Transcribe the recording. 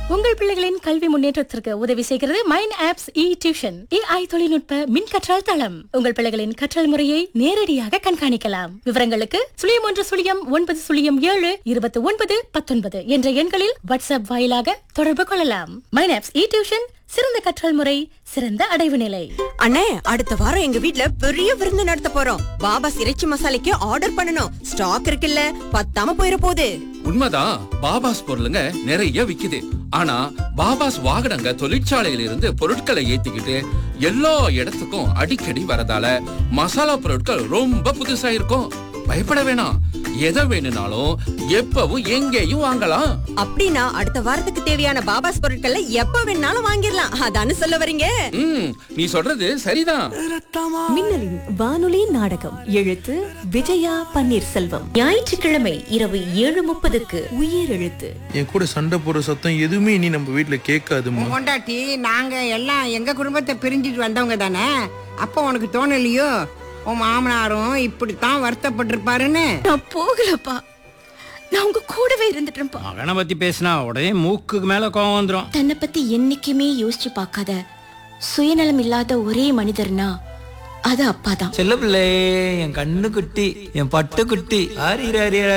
உங்கள் பிள்ளைகளின் கல்வி முன்னேற்றத்திற்கு உதவி செய்கிறது mind apps e tuition AI தொழில்நுட்ப மின் கற்றல் தளம் உங்கள் பிள்ளைகளின் கற்றல் முறையை நேரடியாக கண்காணிக்கலாம் விவரங்களுக்கு சுழியம் ஒன்று சுழியம் ஒன்பது சுழியம் ஏழு இருபத்தி ஒன்பது பத்தொன்பது என்ற எண்களில் வாட்ஸ்அப் வாயிலாக தொடர்பு கொள்ளலாம் மைண்ட் ஆப்ஸ் இ டியூஷன் சிறந்த கற்றல் முறை சிறந்த அடைவு நிலை அண்ணே அடுத்த வாரம் எங்க வீட்ல பெரிய விருந்து நடத்த போறோம் பாபா இறைச்சி மசாலைக்கு ஆர்டர் பண்ணனும் ஸ்டாக் இருக்குல்ல பத்தாம போயிர போகுது உண்மைதான் பாபாஸ் பொருளுங்க நிறைய விக்குது ஆனா பாபாஸ் வாகனங்க தொழிற்சாலையில இருந்து பொருட்களை ஏத்திக்கிட்டு எல்லா இடத்துக்கும் அடிக்கடி வரதால மசாலா பொருட்கள் ரொம்ப புதுசா இருக்கும் பயப்பட வேணாம் எதை வேணும்னாலும் எப்பவும் எங்கேயும் வாங்கலாம் அப்படின்னா அடுத்த வாரத்துக்கு தேவையான பாபாஸ் பொருட்களை எப்ப வேணாலும் வாங்கிடலாம் அதானே சொல்ல வரீங்க ம் நீ சொல்றது சரிதான் மின்னலின் வானொலி நாடகம் எழுத்து விஜயா பன்னீர்செல்வம் ஞாயிற்றுக்கிழமை இரவு ஏழு முப்பதுக்கு உயிர் எழுத்து என் கூட சண்டை போடுற சத்தம் எதுவுமே இனி நம்ம வீட்ல கேட்காதும்மா உன் பொண்டாட்டி நாங்க எல்லாம் எங்க குடும்பத்தை பிரிஞ்சிட்டு வந்தவங்க தானே அப்போ உனக்கு தோணலையோ உன் மாமனாரும் இப்படித்தான் வருத்தப்பட்டிருப்பாருன்னு நான் போகலப்பா நான் உங்க கூடவே இருந்துட்டேன்ப்பா மகனை பத்தி பேசினா உடனே மூக்குக்கு மேல கோவம் வந்துரும் தன்னை பத்தி என்னைக்குமே யோசிச்சு பார்க்காத சுயநலம் இல்லாத ஒரே மனிதர்னா அது அப்பாதான் செல்ல பிள்ளை என் கண்ணு குட்டி என் பட்டு குட்டி ஆரி